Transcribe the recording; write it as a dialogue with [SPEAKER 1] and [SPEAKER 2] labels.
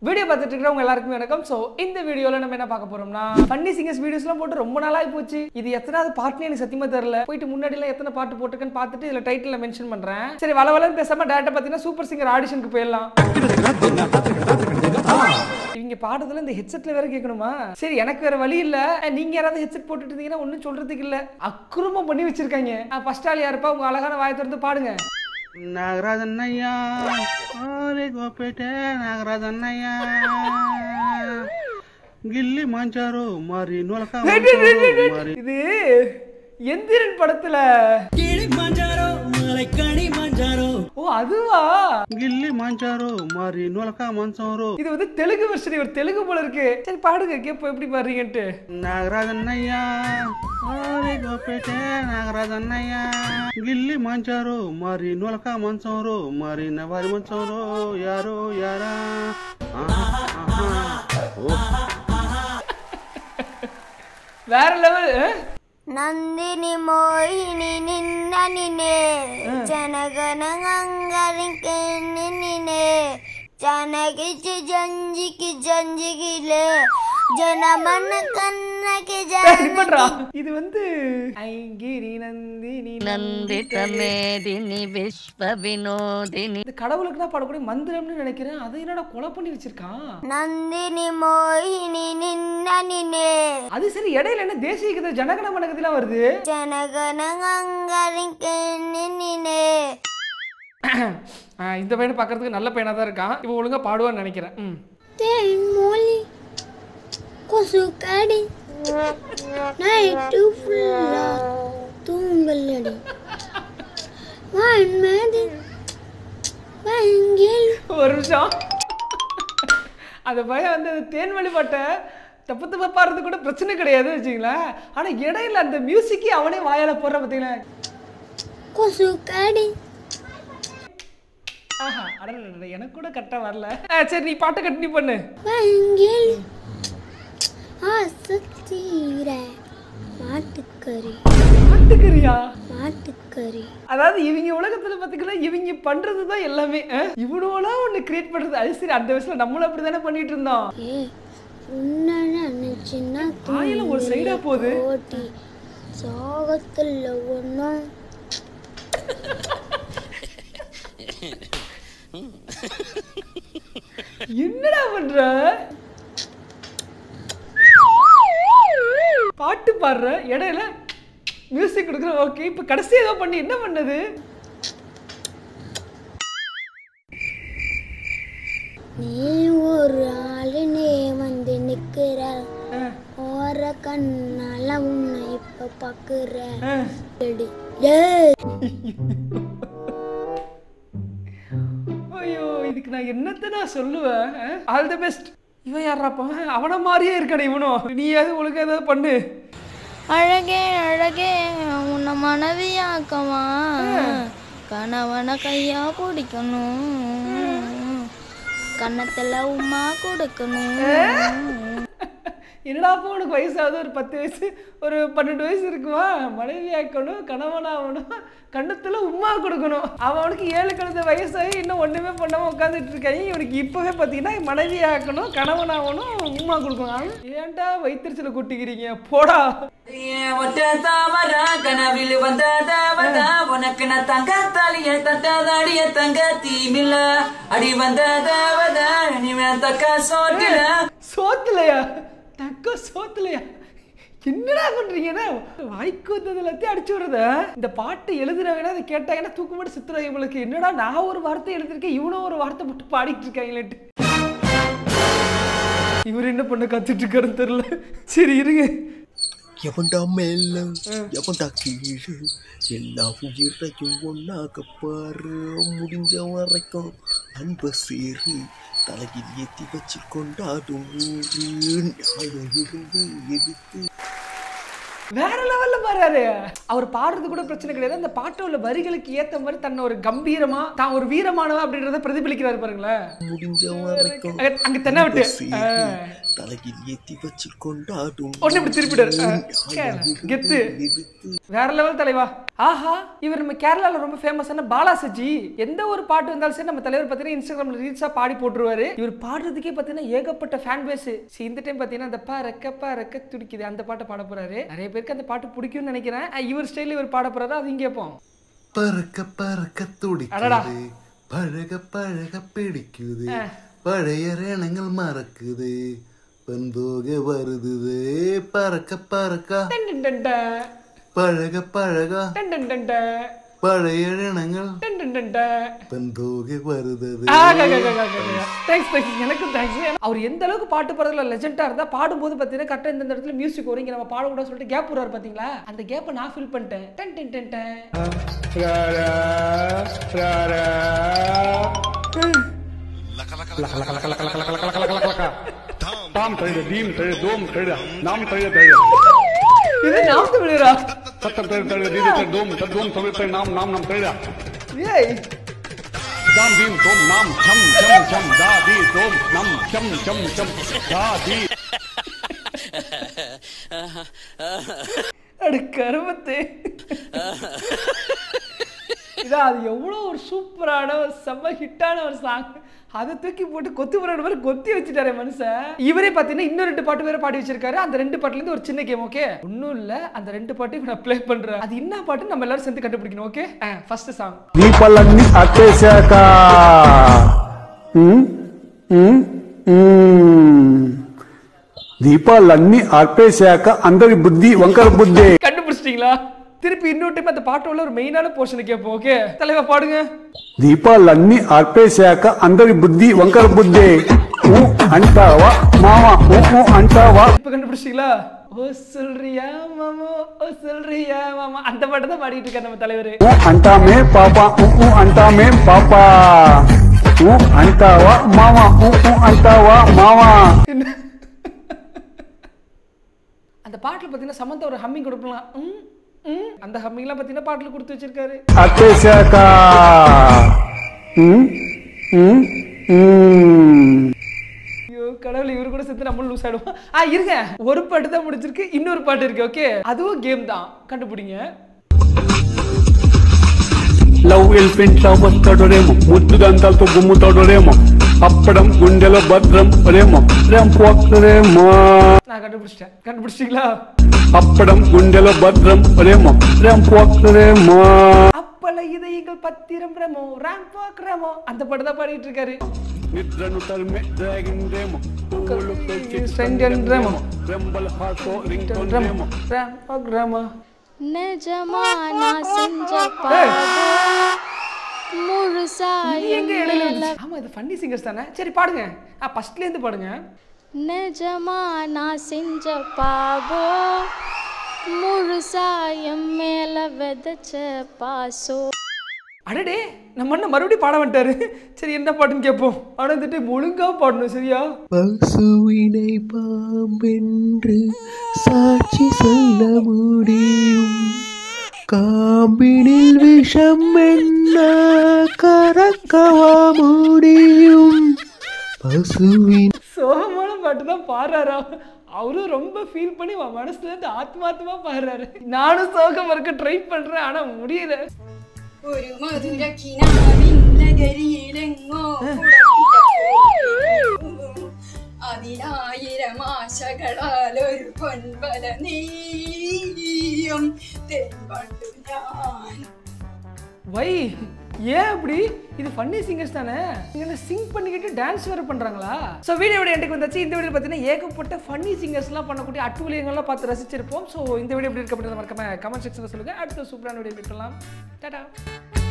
[SPEAKER 1] Video பார்த்துட்டு இருக்கிறவங்க எல்லாருக்குமே வணக்கம் ஸோ இந்த வீடியோவில் நம்ம என்ன பார்க்க போறோம்னா ஃபன்னி சிங்கர்ஸ் வீடியோஸ்லாம் போட்டு ரொம்ப நாளாகி போச்சு இது எத்தனாவது பாட்டுன்னு எனக்கு சத்தியமா தெரியல போயிட்டு முன்னாடிலாம் எத்தனை பாட்டு போட்டிருக்கேன்னு பார்த்துட்டு இதில் டைட்டில் மென்ஷன் பண்றேன் சரி வள வளன்னு பேசாம டேரக்டாக பார்த்தீங்கன்னா சூப்பர் சிங்கர் ஆடிஷனுக்கு போயிடலாம் இவங்க பாடுறதுல இந்த ஹெட்செட்ல வேற கேட்கணுமா சரி எனக்கு வேற வழி இல்ல அஹ் நீங்க யாராவது ஹெட்செட் போட்டுட்டு இருந்தீங்கன்னா ஒன்றும் சொல்றதுக்கு இல்ல அக்குரமம் பண்ணி வச்சிருக்காங்க ஃபர்ஸ்ட் ஆள் யாருப்பா உங்க அழகான வாயை திறந்து பாடுங்க
[SPEAKER 2] నాగరాజన్నయ్య ఓరే గోపేట నాగరాజన్నయ్య గిల్లి మంచారు మరి నొలక మంచారు మరి
[SPEAKER 1] இது எந்திரன் படத்துல
[SPEAKER 3] கிளி மஞ்சாரோ மலைக்கணி மஞ்சாரோ
[SPEAKER 1] ஓ அதுவா
[SPEAKER 2] గిల్లి మంచారు మరి నొలక మంచంరు
[SPEAKER 1] இது வந்து தெலுங்கு வெர்ஷன் ஒரு தெலுங்கு போல இருக்கு சரி பாடுங்க கேப்போ எப்படி பாடுறீங்கன்ட்டு
[SPEAKER 2] నాగరాజన్నయ్య ఓరే గోపేట నాగరాజన్నయ్య గిల్లి మంచారు మరి నొలక మంచంరు మరి నవారి మంచంరు యారో యారా ఆహా, ఆహా. ఓ
[SPEAKER 1] வேற லெவல்
[SPEAKER 4] నందిని మోహిని నిన్న నినే జనగణంగరికి నిన్నే జనగిచి జంజికి జంజిగిలే జనమన కన్నకి
[SPEAKER 1] பண்றா இது வந்து ஐங்கிரி நந்தினி
[SPEAKER 5] நந்தித மேதினி விஸ்வ வினோதினி
[SPEAKER 1] இந்த கடவுளுக்கு தான் பாடக்கூடிய மந்திரம்னு நினைக்கிறேன் அதை என்னடா கொலை பண்ணி வச்சிருக்கான்
[SPEAKER 4] నందిని మోహిని నిన్న నినే
[SPEAKER 1] அது சரி இடையில என்ன தேசிய கதை ஜனகன மனகதிலாம் வருது
[SPEAKER 4] జనగణంగరికి నిన్నే
[SPEAKER 1] ஆ, இந்த பையனை பார்க்கறதுக்கு நல்ல பையனா தான் இருக்கான் இவன் ஒழுங்கா பாடுவான்னு நினைக்கிறேன் ம்.
[SPEAKER 4] மொழி கொசுக்கடி நைட்டு ஃபுல்லா தூங்கலடி வான்மதி வங்கில்
[SPEAKER 1] ஒரு நிமிஷம் அந்த பையன் வந்து அந்த தேன்மொழி பாட்டை தப்பு தப்பா பாடுறது கூட பிரச்சனை கிடையாது வச்சுங்களேன் ஆனா இடையில அந்த மியூசிக்கே அவனே வாயால போடுற பார்த்தீங்களா
[SPEAKER 4] கொசுக்கடி
[SPEAKER 1] ஆஹா அடடடட, எனக்கு கூட கரெக்டா வரல ஆ, சரி நீ பாட்டை கண்டினியூ பண்ணு
[SPEAKER 4] வங்கில் ஆசத்தீர மாட்டுக்கறி
[SPEAKER 1] பாட்டுக்கிறியா
[SPEAKER 4] மாட்டுக்கறி
[SPEAKER 1] அதாவது இவங்க உலகத்துல பாத்தீங்கன்னா இவங்க பண்றது தான் எல்லாமே இவனோலாம் ஒண்ணு கிரியேட் பண்றது அது சரி அந்த வயசுல நம்மளும் அப்படிதானே பண்ணிட்டு இருந்தோம்
[SPEAKER 4] ஏ உன்ன நினைச்சுன்னா
[SPEAKER 1] வாயில ஒரு சைடா போகுது
[SPEAKER 4] ஓட்டி சோகத்துல ஒன்றும்
[SPEAKER 1] என்னடா பண்ற பாட்டு பாடுற இடையில மியூசிக் கொடுக்குற ஓகே இப்ப கடைசி ஏதோ பண்ணி என்ன பண்ணது
[SPEAKER 4] நீ ஒரு ஆளுனே வந்து நிக்கிற
[SPEAKER 1] ஆ,
[SPEAKER 4] ஓர கண்ணால உன்னை இப்ப பாக்குற
[SPEAKER 1] ஆ.
[SPEAKER 4] எடி. ஏய்
[SPEAKER 1] ஐயோ இதுக்கு நான் என்னத்த நான் சொல்லுவேன் ஆல் தி பெஸ்ட் இவன் யாராப்பா அவன மாதிரியே இருக்கானே இவனும் நீ ஏதாவது ஒழுங்கா ஏதாவது பண்ணு
[SPEAKER 6] அழகே அழகே உன்னை மனைவியாக்கமா கணவனை கையா பிடிக்கணும் கன்னத்துல உமா கொடுக்கணும்
[SPEAKER 1] என்னடாப்பா உனக்கு வயசாகுது ஒரு பத்து வயசு ஒரு பன்னெண்டு வயசு இருக்குமா மனைவி ஆக்கணும் கணவனாகணும் கண்ணத்துல உமா கொடுக்கணும் அவன் அவனுக்கு ஏழு கழுத வயசாகி இன்னும் ஒண்ணுமே பண்ணாம உட்காந்துட்டு இருக்காங்க இவனுக்கு இப்பவே பார்த்தீங்கன்னா மனைவி ஆக்கணும் கணவனாகணும் உமா கொடுக்கணும் அவன் ஏன்டா வைத்தறிச்சல கூட்டிக்கிறீங்க போடா
[SPEAKER 3] ஒட்ட தாமர கனவில் வந்த தேவத உனக்கு நான் தங்க தாலிய தட்டாதாடிய தங்க தீமில்ல அடி வந்த தேவத நீ தக்க சோட்டில
[SPEAKER 1] சோத்துலையா தக்க சோத்துலையா என்னடா பண்றீங்கன்னா வாய்க்கு வந்தது எல்லாத்தையும் அடிச்சு விடுறத இந்த பாட்டு எழுதுறவங்க அதை கேட்டாங்கன்னா தூக்கு மட்டும் சித்துறாங்க இவங்களுக்கு என்னடா நான் ஒரு வார்த்தை எழுதிருக்கேன் இவனும் ஒரு வார்த்தை மட்டும் பாடிட்டு இருக்காங்களேட்டு இவர் என்ன பண்ண கத்துட்டு இருக்காருன்னு தெரியல சரி இருங்க
[SPEAKER 7] எவன்டா மேல எவன்டா கீழே எல்லா உயிரையும் ஒன்னாக பாரு முடிஞ்ச வரைக்கும் அன்ப சேரு தலையில் ஏத்தி வச்சு கொண்டாடும் ஊரு நியாயம் இருந்து எதிர்த்து
[SPEAKER 1] வேற லெவல்ல பாரு அவர் பாடுறது கூட பிரச்சனை கிடையாது அந்த பாட்டு உள்ள வரிகளுக்கு ஏத்த மாதிரி தன்னை ஒரு கம்பீரமா தான் ஒரு வீரமானவன் அப்படின்றத பிரதிபலிக்கிறாரு பாருங்களேன்
[SPEAKER 7] முடிஞ்ச வரைக்கும்
[SPEAKER 1] அங்க- அங்க தென்ன விட்டு
[SPEAKER 7] அன்ப சேரு தலையில் ஏத்தி வச்சு கொண்டாடும்
[SPEAKER 1] உடனே இப்படி திருப்பிட்டாரு ஆ, கேள, கெத்து வேற லெவல் தலைவா ஆஹா இவர் நம்ம கேரளால ரொம்ப ஃபேமஸான பாலாசஜி எந்த ஒரு பாட்டு வந்தாலும் சரி நம்ம தலைவர் பார்த்தீங்கன்னா இன்ஸ்டாகிராம்ல ரீல்ஸா பாடி போட்டுருவாரு இவர் பாடுறதுக்கே பார்த்தீங்கன்னா ஏகப்பட்ட ஃபேன் பேஸ் இந்த டைம் பார்த்தீங்கன்னா அந்த பறக்க பறக்க துடிக்குது அந்த பாட்டை பாட போறாரு நிறைய பேருக்கு அந்த பாட்டு பிடிக்கும்னு நினைக்கிறேன் ஆ, இவர் ஸ்டைல் இவர் பாட போறாரு அதையும் கேட்போம்
[SPEAKER 8] பறக்க பறக்க
[SPEAKER 1] அடடா.
[SPEAKER 8] துடிக்குது பழக பழக பிடிக்குது பழைய ரணங்கள் மறக்குது பந்தோக வருதுது பறக்க பறக்க
[SPEAKER 1] டன் டன் டன் டன்.
[SPEAKER 8] பழக பழக
[SPEAKER 1] டன் டன் டன் டன்.
[SPEAKER 8] பழைய ரணங்கள்
[SPEAKER 1] டன் டன் டன் டன்.
[SPEAKER 8] பந்தோக வருதது
[SPEAKER 1] தேங்க்ஸ் தேங்க்ஸ் எனக்கும் தேங்க்ஸ் அவர் எந்த அளவுக்கு பாட்டு பாடுறதுல லெஜெண்டா இருந்தா பாடும்போது பார்த்தீங்கன்னா கரெக்டாக இந்த இடத்துல மியூசிக் வரும் இங்க நம்ம பாடக்கூடாது சொல்லிட்டு கேப் விடுறாரு பாத்தீங்களா அந்த கேப்பை நான் ஃபில் பண்ணிட்டேன் டன் டன் டன் டன்
[SPEAKER 2] தாம் தழுத தீம் தழு தோம் தழுத நாம் தழுத தழுத
[SPEAKER 1] இது நாம் தமிழரா
[SPEAKER 2] சத்தம் தழு தழுத தீதி தழு தோம் தத்தோம் தமிழ் தழு நாம் நாம் நாம் தழுத
[SPEAKER 1] ஏய்
[SPEAKER 2] தாம் தீம் தோம் நாம் சம் சம் சம் தா தி தோம் நம் சம் சம் சம் தா தி
[SPEAKER 1] அடு கருமத்தே இதான் அது எவ்வளோ ஒரு சூப்பரான ஒரு செம்ம ஹிட்டான ஒரு சாங் அதை தூக்கி போட்டு கொத்து போற மாதிரி கொத்தி வச்சுட்டாரு மனுஷன் இவரே பார்த்தீங்கன்னா இன்னும் ரெண்டு பாட்டு வேற பாடி வச்சிருக்காரு அந்த ரெண்டு பாட்டுல இருந்து ஒரு சின்ன கேம் ஓகே ஒன்றும் இல்லை அந்த ரெண்டு பாட்டையும் நான் ப்ளே பண்றேன் அது என்ன பாட்டு நம்ம எல்லாரும் சேர்ந்து கண்டுபிடிக்கணும் ஓகே ஃபர்ஸ்ட் சாங்
[SPEAKER 2] దీపాలన్నీ అట్టేశాక ఉమ్, ఉమ్, ఉమ్. దీపాలన్నీ ఆర్పేశాక అందరి బుద్ధి వంకర బుద్ధి
[SPEAKER 1] கண்டுபிடிச்சிட்டீங்களா திருப்பி இன்னொரு டைம் அந்த பாட்டோட ஒரு மெயினான போர்ஷன் கேட்போம் ஓகே தலைவா பாடுங்க
[SPEAKER 2] దీపాలన్నీ ఆర్పేశాక అందరి బుద్ధి వంకర బుద్ధి ఊ అంటావా మామ ఊ ఊ అంటావా
[SPEAKER 1] இப்ப கண்டுபிடிச்சிங்களா ஓ சொல்றியா மாமா ஓ சொல்றியா மாமா அந்த பாட்டு தான் பாடிட்டு இருக்காரு நம்ம தலைவர்
[SPEAKER 2] ఊ అంటామే పాప ఊ ఊ అంటామే పాప ఊ అంటావా మామ ఊ ఊ అంటావా మామ
[SPEAKER 1] அந்த பாட்டுல பாத்தீங்கன்னா சமந்தா ஒரு ஹம்மிங் கொடுக்கலாம் ம், ம். அந்த ஹம்மிங்லாம் பாத்தீங்கன்னா பாட்டுல கொடுத்து வச்சிருக்காரு
[SPEAKER 2] అట్టేశాక ఉమ్, ఉమ్, ఉమ్.
[SPEAKER 1] ஐயோ கடவுள் இவரு கூட சேர்த்து நம்ம லூஸ் ஆயிடுவோம் ஆ இருங்க ஒரு பாட்டு தான் முடிச்சிருக்கு இன்னொரு பாட்டு இருக்கு ஓகே அதுவும் கேம் தான் கண்டுபிடிங்க
[SPEAKER 2] లవ్ ఎలిఫెంట్ లవ్ వస్తాడోరేమో ముద్దు దంతాలతో గుమ్ముతాడోరేమో అప్పడం గుండెలో భద్రం రేమో రేమో
[SPEAKER 1] நான் கண்டுபிடிச்சிட்டேன் கண்டுபிடிச்சிட்டீங்களா
[SPEAKER 2] అప్పడం గుండెలో భద్రం రేమో రేమో
[SPEAKER 1] அப்பல இதயங்கள் பத்திரம் ரமோ ராம் பாக்குறமோ அந்த பாட்டு தான் பாடிட்டு இருக்காரு
[SPEAKER 2] నిద్రను తరిమే డ్రాగన్ రేమో పువ్వులు పెంచి
[SPEAKER 1] Strengthen remo.
[SPEAKER 2] వెంబల్ హాతో రింగ్
[SPEAKER 1] ரமோ ராம் பாக்குறமோ
[SPEAKER 6] நிஜமா நான் செஞ்ச பாவம் முழுசா
[SPEAKER 1] எங்க இடையில வந்துச்சு? ஆமா இது ஃபன்னி சிங்கர்ஸ் தானே சரி பாடுங்க ஆ ஃபர்ஸ்ட்ல இருந்து பாடுங்க
[SPEAKER 6] நிஜமா நான் செஞ்ச பாவம் முழுசா என் மேல விதைச்ச பாசோ
[SPEAKER 1] அடடே நம்ம அண்ணன் மறுபடியும் பாட வந்துட்டாரு சரி என்ன பாட்டுன்னு கேட்போம் ஆனா இந்த டைம் ஒழுங்கா பாடணும் சரியா
[SPEAKER 7] பசுவினை பாம்பென்று சாட்சி சொல்ல முடியும் காம்பினில் விஷம் என்ன கறக்கவா முடியும் பசுவின்
[SPEAKER 1] சோகமான பாட்டு தான் பாடுறாரு அவர். அவரும் ரொம்ப ஃபீல் பண்ணி அவன் மனசுல இருந்து ஆத்மார்த்தமா பாடுறாரு நானும் சோகம் இருக்க ட்ரை பண்றேன் ஆனா முடியல
[SPEAKER 9] ഒരു മധുര കിനാവിൻ നഗരിയിലെങ്ങോ കുടവില അതിനായിരം ആശകളാൽ ഒരു പൊൻവല നീയും തെൻപണ്ടു ഞാൻ
[SPEAKER 1] வை ஏன் அப்படி இது ஃபன்னி சிங்கர்ஸ் தானே இங்கே சிங் பண்ணிக்கிட்டு டான்ஸ் வேறு பண்ணுறாங்களா ஸோ வீடியோட எண்டுக்கு வந்தாச்சு இந்த வீடியோ பார்த்தீங்கன்னா ஏகப்பட்ட ஃபன்னி சிங்கர்ஸ்லாம் பண்ணக்கூடிய அட்டுவலியங்கள்லாம் பார்த்து ரசிச்சிருப்போம் ஸோ இந்த வீடியோ எப்படி இருக்க அப்படின்னு மறக்காம கமெண்ட் செக்ஷனில் சொல்லுங்கள் அடுத்த சூப்பரான வீடியோ மீட் பண்ணலாம் டாடா